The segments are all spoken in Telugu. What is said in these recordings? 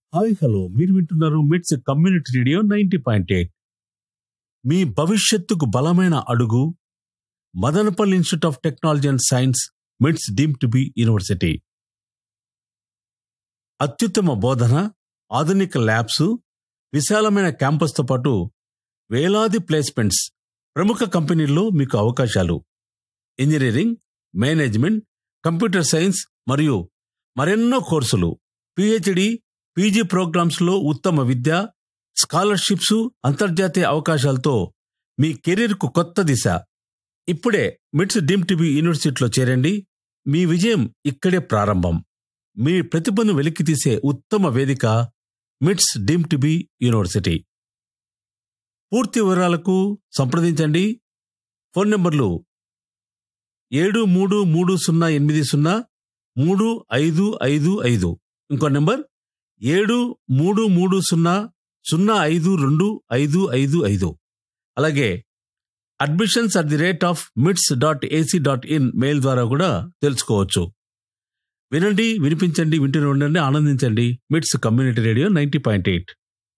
హాయ్ హలో మీరు వింటున్నారు MITS community radio ninety point eight మీ భవిష్యత్తుకు బలమైన అడుగు Madanapalle institute of technology and science MITS deemed to be university అత్యుత్తమ బోధన ఆధునిక ల్యాబ్స్ విశాలమైన క్యాంపస్తో పాటు వేలాది ప్లేస్మెంట్స్ ప్రముఖ కంపెనీల్లో మీకు అవకాశాలు ఇంజనీరింగ్ మేనేజ్మెంట్ కంప్యూటర్ సైన్స్ మరియు మరెన్నో కోర్సులు పిహెచ్డి పీజీ ప్రోగ్రామ్స్లో ఉత్తమ విద్య స్కాలర్షిప్స్ అంతర్జాతీయ అవకాశాలతో మీ కెరీర్కు కొత్త దిశ ఇప్పుడే మిట్స్ డీమ్ టీబీ యూనివర్సిటీలో చేరండి మీ విజయం ఇక్కడే ప్రారంభం మీ ప్రతిభను వెలికితీసే ఉత్తమ వేదిక మిట్స్ డీమ్ టీబీ యూనివర్సిటీ పూర్తి వివరాలకు సంప్రదించండి ఫోన్ నంబర్లు ఏడు మూడు మూడు సున్నా ఎనిమిది సున్నా మూడు ఐదు ఐదు ఐదు ఇంకో నెంబర్ ఏడు మూడు మూడు సున్నా సున్నా ఐదు రెండు ఐదు ఐదు ఐదు అలాగే admissions at the rate of MITS dot A C dot in mail ద్వారా కూడా తెలుసుకోవచ్చు వినండి వినిపించండి వింటూనే ఉండండి ఆనందించండి MITS community radio ninety point eight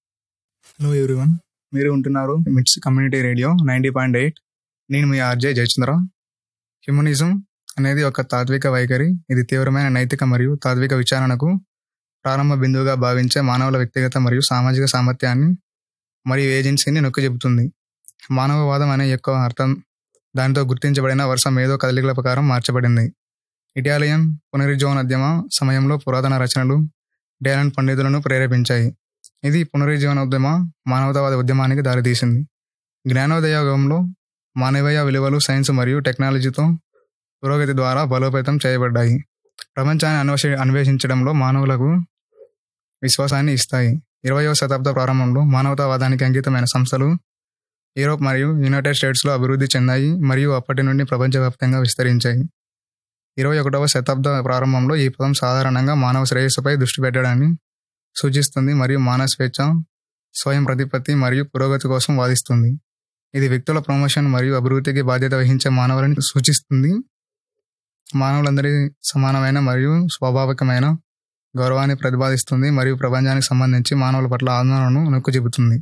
hello everyone మీరు ఉంటున్నారు MITS community radio ninety point eight నేను మీ ఆర్జే జయచంద్ర హ్యూమనిజం అనేది ఒక తాత్విక వైఖరి ఇది తీవ్రమైన నైతిక మరియు తాత్విక విచారణకు ప్రారంభ బిందువుగా భావించే మానవుల వ్యక్తిగత మరియు సామాజిక సామర్థ్యాన్ని మరియు ఏజెన్సీని నొక్కి చెబుతుంది మానవవాదం అనే యొక్క అర్థం దానితో గుర్తించబడిన వరుస మేధో కదలికల ప్రకారం మార్చబడింది ఇటాలియన్ పునరుజ్జీవనోద్యమ సమయంలో పురాతన రచనలు డేలన్ పండితులను ప్రేరేపించాయి ఇది పునరుజ్జీవనోద్యమ మానవతావాద ఉద్యమానికి దారితీసింది జ్ఞానోదయ యుగంలో మానవీయ విలువలు సైన్స్ మరియు టెక్నాలజీతో పురోగతి ద్వారా బలోపేతం చేయబడ్డాయి ప్రపంచాన్ని అన్వేష అన్వేషించడంలో మానవులకు విశ్వాసాన్ని ఇస్తాయి ఇరవయవ శతాబ్ద ప్రారంభంలో మానవతావాదానికి అంకితమైన సంస్థలు యూరోప్ మరియు యునైటెడ్ స్టేట్స్లో అభివృద్ధి చెందాయి మరియు అప్పటి నుండి ప్రపంచవ్యాప్తంగా విస్తరించాయి ఇరవై ఒకటవ శతాబ్ద ప్రారంభంలో ఈ పదం సాధారణంగా మానవ శ్రేయస్సుపై దృష్టి పెట్టడాన్ని సూచిస్తుంది మరియు మానవ స్వేచ్ఛ స్వయం ప్రతిపత్తి మరియు పురోగతి కోసం వాదిస్తుంది ఇది వ్యక్తుల ప్రమోషన్ మరియు అభివృద్ధికి బాధ్యత వహించే మానవులని సూచిస్తుంది మానవులందరి సమానమైన మరియు స్వాభావికమైన గౌరవాన్ని ప్రతిపాదిస్తుంది మరియు ప్రపంచానికి సంబంధించి మానవుల పట్ల ఆందోళనను నొక్కు చెబుతుంది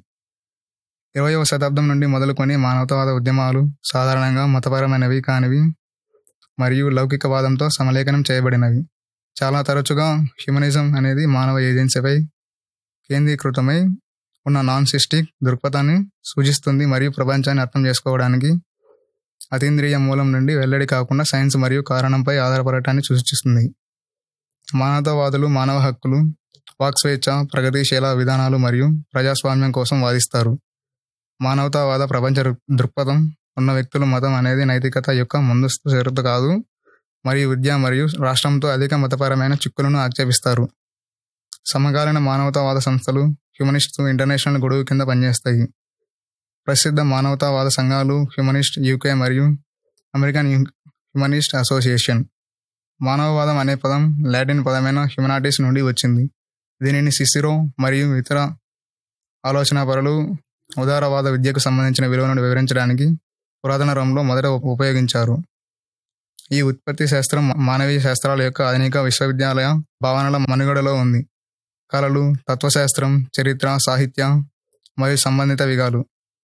ఇరవయవ శతాబ్దం నుండి మొదలుకొని మానవతావాద ఉద్యమాలు సాధారణంగా మతపరమైనవి కానివి మరియు లౌకికవాదంతో సమలేఖనం చేయబడినవి చాలా తరచుగా హ్యూమనిజం అనేది మానవ ఏజెన్సీపై కేంద్రీకృతమై ఉన్న నాన్ సిస్టిక్ దృక్పథాన్ని సూచిస్తుంది మరియు ప్రపంచాన్ని అర్థం చేసుకోవడానికి అతీంద్రియ మూలం నుండి వెల్లడి కాకుండా సైన్స్ మరియు కారణంపై ఆధారపడటాన్ని సూచిస్తుంది మానవతావాదులు మానవ హక్కులు వాక్ స్వేచ్ఛ ప్రగతిశీల విధానాలు మరియు ప్రజాస్వామ్యం కోసం వాదిస్తారు మానవతావాద ప్రపంచ దృక్పథం ఉన్న వ్యక్తులు మతం అనేది నైతికత యొక్క ముందస్తు షరతు కాదు మరియు విద్య మరియు రాష్ట్రంతో అధిక మతపరమైన చిక్కులను ఆక్షేపిస్తారు సమకాలీన మానవతావాద సంస్థలు హ్యూమనిస్ట్ ఇంటర్నేషనల్ గొడుగు కింద పనిచేస్తాయి ప్రసిద్ధ మానవతావాద సంఘాలు హ్యూమనిస్ట్ యూకే మరియు అమెరికన్ హ్యూమనిస్ట్ అసోసియేషన్ మానవవాదం అనే పదం లాటిన్ పదమైన హ్యూమనాటిస్ నుండి వచ్చింది దీనిని సిసిరో మరియు ఇతర ఆలోచనాపరులు ఉదారవాద విద్యకు సంబంధించిన విలువలను వివరించడానికి పురాతన రోమ్లో మొదట ఉపయోగించారు ఈ ఉత్పత్తి శాస్త్రం మానవీయ శాస్త్రాల యొక్క ఆధునిక విశ్వవిద్యాలయ భావనల మనుగడలో ఉంది కళలు తత్వశాస్త్రం చరిత్ర సాహిత్య మరియు సంబంధిత విగాలు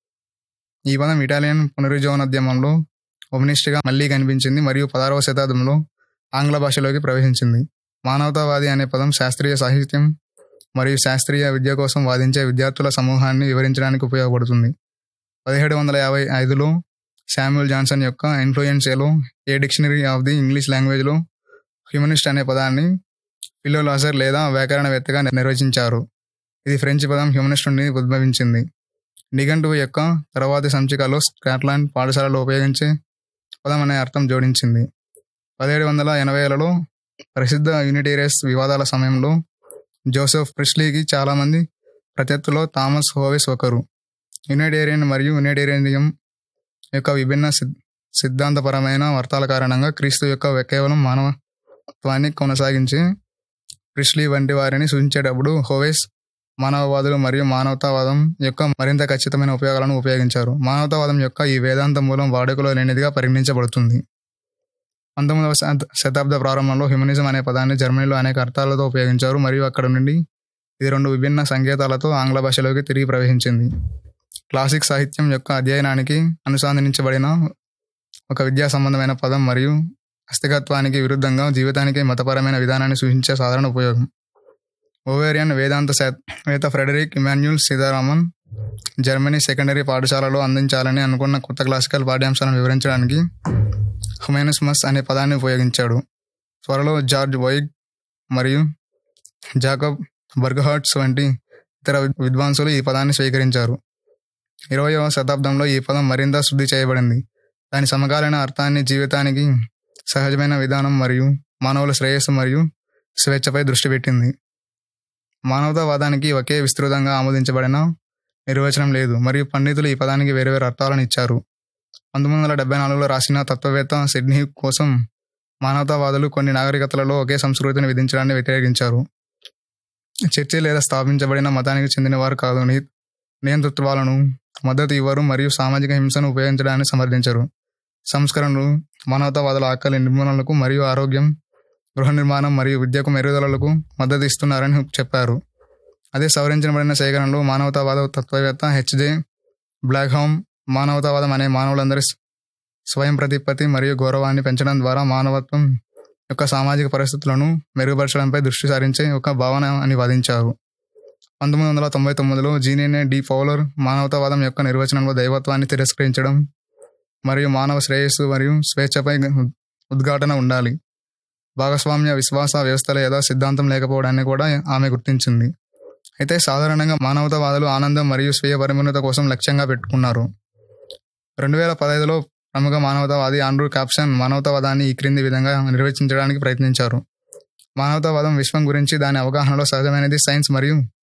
ఈ పదం ఇటాలియన్ పునరుజ్జీవనోద్యమంలో ఒమినిస్ట్గా మళ్ళీ కనిపించింది మరియు పదహారవ శతాబ్దంలో ఆంగ్ల భాషలోకి ప్రవేశించింది మానవతావాది అనే పదం శాస్త్రీయ సాహిత్యం మరియు శాస్త్రీయ విద్య కోసం వాదించే విద్యార్థుల సమూహాన్ని వివరించడానికి ఉపయోగపడుతుంది పదిహేడు వందల యాభై ఐదులో శామ్యుల్ జాన్సన్ యొక్క ఇన్ఫ్లుయెన్షియాలో a dictionary of the English లాంగ్వేజ్లో హ్యూమనిస్ట్ అనే పదాన్ని ఫిలోలాసర్ లేదా వ్యాకరణవేత్తగా నిర్వచించారు ఇది ఫ్రెంచ్ పదం హ్యూమనిస్ట్ నుండి ఉద్భవించింది నిఘంటువు యొక్క తర్వాతి సంచికలో స్కాట్లాండ్ పాఠశాలలో ఉపయోగించే పదం అనే అర్థం జోడించింది పదిహేడు వందల ఎనభైలలో ప్రసిద్ధ యూనిటేరియస్ వివాదాల సమయంలో జోసెఫ్ ప్రిస్లీకి చాలామంది ప్రత్యర్థులో థామస్ హోవెస్ ఒకరు యునైటేరియన్ మరియు యునైటేరియనిజం యొక్క విభిన్న సిద్ధాంతపరమైన అర్థాల కారణంగా క్రీస్తు యొక్క కేవలం మానవత్వాన్ని కొనసాగించి ప్రిస్లీ వంటి వారిని సూచించేటప్పుడు హోవెస్ మానవవాదులు మరియు మానవతావాదం యొక్క మరింత ఖచ్చితమైన ఉపయోగాలను ఉపయోగించారు మానవతావాదం యొక్క ఈ వేదాంత మూలం వాడుకలో లేనిదిగా పరిగణించబడుతుంది పంతొమ్మిదవ శత- శతాబ్ద ప్రారంభంలో హ్యూమనిజం అనే పదాన్ని జర్మనీలో అనేక అర్థాలతో ఉపయోగించారు మరియు అక్కడ నుండి ఇది రెండు విభిన్న సంకేతాలతో ఆంగ్ల భాషలోకి తిరిగి ప్రవేశించింది క్లాసిక్ సాహిత్యం యొక్క అధ్యయనానికి అనుసంధానించబడిన ఒక విద్యా సంబంధమైన పదం మరియు అస్థికత్వానికి విరుద్ధంగా జీవితానికి మతపరమైన విధానాన్ని సూచించే సాధారణ ఉపయోగం ఓవేరియన్ వేదాంత శాస్త్రవేత్త ఫ్రెడరిక్ ఇమాన్యుల్ సీతారామన్ జర్మనీ సెకండరీ పాఠశాలలో అందించాలని అనుకున్న కొత్త క్లాసికల్ పాఠ్యాంశాలను వివరించడానికి హుమానిస్మస్ అనే పదాన్ని ఉపయోగించాడు త్వరలో జార్జ్ వైగ్ మరియు జాకబ్ బర్గహార్ట్స్ వంటి ఇతర విద్- విద్వాంసులు ఈ పదాన్ని స్వీకరించారు ఇరవయవ శతాబ్దంలో ఈ పదం మరింత శుద్ధి చేయబడింది దాని సమకాలీన అర్థాన్ని జీవితానికి సహజమైన విధానం మరియు మానవుల శ్రేయస్సు మరియు స్వేచ్ఛపై దృష్టి పెట్టింది మానవతావాదానికి ఒకే విస్తృతంగా ఆమోదించబడిన నిర్వచనం లేదు మరియు పండితులు ఈ పదానికి వేరు వేరు అర్థాలను ఇచ్చారు పంతొమ్మిది వందల డెబ్బై నాలుగులో రాసిన తత్వవేత్త సిడ్నీ కోసం మానవతావాదులు కొన్ని నాగరికతలలో ఒకే సంస్కృతిని విధించడాన్ని వ్యతిరేకించారు చర్చి లేదా స్థాపించబడిన మతానికి చెందిన వారు కాదు ని- నియంతృత్వాలను మద్దతు ఇవ్వరు మరియు సామాజిక హింసను ఉపయోగించడాన్ని సమర్థించరు సంస్కరణలు మానవతావాదుల ఆకలి నిర్మూలనలకు మరియు ఆరోగ్యం గృహ నిర్మాణం మరియు విద్యకు మెరుగుదలలకు మద్దతు ఇస్తున్నారని చెప్పారు అదే సవరించబడిన సేకరణలో మానవతావాద తత్వవేత్త హెచ్జే బ్లాక్హోమ్ మానవతావాదం అనే మానవులందరి స్వ- స్వయం ప్రతిపత్తి మరియు గౌరవాన్ని పెంచడం ద్వారా మానవత్వం యొక్క సామాజిక పరిస్థితులను మెరుగుపరచడంపై దృష్టి సారించే ఒక భావన అని వాదించారు పంతొమ్మిది వందల తొంభై తొమ్మిదిలో జీనియనే డి పౌలర్ మానవతావాదం యొక్క నిర్వచనంలో దైవత్వాన్ని తిరస్కరించడం మరియు మానవ శ్రేయస్సు మరియు స్వేచ్ఛపై ఉద్ఘాటన ఉండాలి భాగస్వామ్య విశ్వాస వ్యవస్థల ఏదో సిద్ధాంతం లేకపోవడాన్ని కూడా ఆమె గుర్తించింది అయితే సాధారణంగా మానవతావాదులు ఆనందం మరియు స్వీయ పరిమిత కోసం లక్ష్యంగా పెట్టుకున్నారు రెండు వేల పదహైదులో ప్రముఖ మానవతావాది ఆండ్రూ క్యాప్సన్ మానవతావాదాన్ని ఈ క్రింది విధంగా నిర్వచించడానికి ప్రయత్నించారు మానవతావాదం విశ్వం గురించి దాని అవగాహనలో సహజమైనది సైన్స్ మరియు